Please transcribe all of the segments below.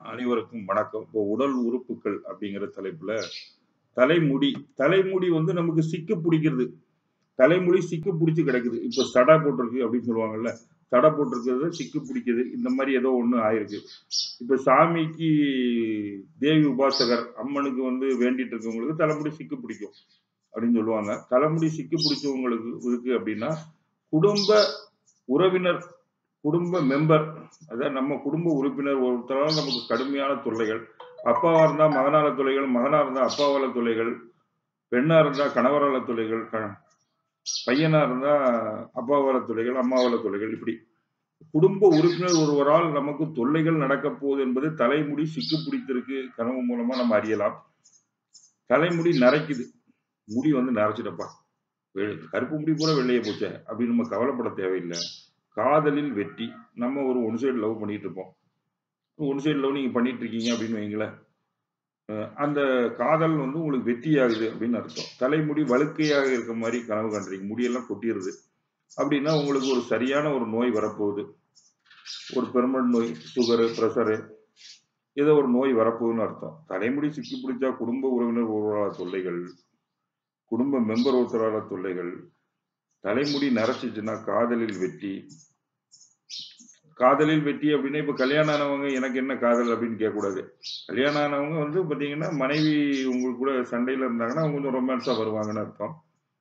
அனைவருக்கும் வணக்கம். இப்போ உடல் உறுப்புக்கள் அப்படிங்கிற தலைப்புல, தலைமுடி தலைமுடி வந்து நமக்கு சிக்கு புடிக்கிறது. தலைமுடி சிக்கு புடிச்சு கிடக்குது. இப்ப சடை போட்டிருக்கு அப்படின்னு சொல்லுவாங்கல்ல. சடை போட்டிருக்கிறது சிக்கு புடிக்குது. இந்த மாரி ஏதோ ஒண்ணு ஆயிருக்கு. இப்ப சாமிக்கு தேவி உபாசகர், அம்மனுக்கு வந்து வேண்டிட்டு இருக்கவங்களுக்கு தலைமுடி சிக்கு பிடிக்கும் அப்படின்னு சொல்லுவாங்க. தலைமுடி சிக்கு பிடிச்சவங்களுக்கு இருக்கு அப்படின்னா, குடும்ப உறவினர், குடும்ப மெம்பர் அதாவது நம்ம குடும்ப உறுப்பினர் ஒருத்தரால நமக்கு கடுமையான தொல்லைகள். அப்பாவா இருந்தா மகனால தொல்லைகள், மகனா இருந்தா அப்பாவால தொல்லைகள், பெண்ணா இருந்தா கணவரால தொல்லைகள், க பையனா இருந்தா அப்பாவால தொல்லைகள், அம்மாவால தொல்லைகள் இப்படி. குடும்ப உறுப்பினர் ஒருவரால் நமக்கு தொல்லைகள் நடக்கப் போகுது என்பது தலைமுடி சிக்கு பிடித்திருக்கு கனவு மூலமா நம்ம அறியலாம். தலைமுடி நரைக்குது. முடி வந்து நரைச்சுட்டப்பா. வெ கருப்பு முடி பூரா வெள்ளையா போச்சே அப்படின்னு நம்ம கவலைப்பட தேவையில்ல. காதலில் வெற்றி. நம்ம ஒரு ஒன் சைடு லவ் பண்ணிட்டு இருப்போம். ஒன் சைடு லவ் நீங்க பண்ணிட்டு இருக்கீங்க அப்படின்னு வையுங்களேன். அ அந்த காதல் வந்து உங்களுக்கு வெற்றியாகுது அப்படின்னு அர்த்தம். தலைமுடி வழுக்கையாக இருக்க மாரி கனவு காண்றீங்க. முடியெல்லாம் கொட்டிருது. அப்படின்னா உங்களுக்கு ஒரு சரியான ஒரு நோய் வரப்போகுது. ஒரு பெர்மனன்ட் நோய், சுகரு, பிரஷரு ஏதோ ஒரு நோய் வரப்போகுதுன்னு அர்த்தம். தலைமுடி சிக்கி பிடிச்சா குடும்ப உறவினர் ஒருவரால தொல்லைகள், குடும்ப மெம்பர் ஒருத்தரால தொல்லைகள், தலைமுடி நரைச்சுச்சுன்னா காதலில் வெற்றி. காதலில் வெற்றி அப்படின்னா, இப்ப கல்யாணம் ஆனவங்க எனக்கு என்ன காதல் அப்படின்னு கேட்கக்கூடாது. கல்யாணம் ஆனவங்க வந்து பார்த்தீங்கன்னா, மனைவி உங்க கூட சண்டையில இருந்தாங்கன்னா, அவங்க கொஞ்சம் ரொமான்ஸா வருவாங்கன்னு அர்த்தம்.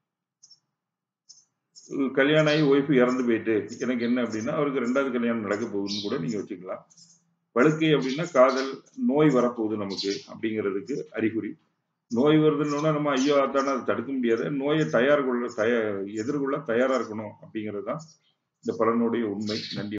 கல்யாணம் ஆகி ஒய்ஃப் இறந்து போயிட்டு, எனக்கு என்ன அப்படின்னா, அவருக்கு 2வது கல்யாணம் நடக்க போகுதுன்னு கூட நீங்க வச்சுக்கலாம். வழுக்கை அப்படின்னா காதல், நோய் வரப்போகுது நமக்கு அப்படிங்கிறதுக்கு அறிகுறி. நோய் வருதுன்னோன நம்ம ஐயோ! ஆத்தான்னு அத தடுக்க முடியாது. நோய தயார் கொள்ள தய எதிர்கொள்ள தயாரா இருக்கணும் அப்படிங்கிறது தான் இந்த பலனுடைய உண்மை. நன்றி.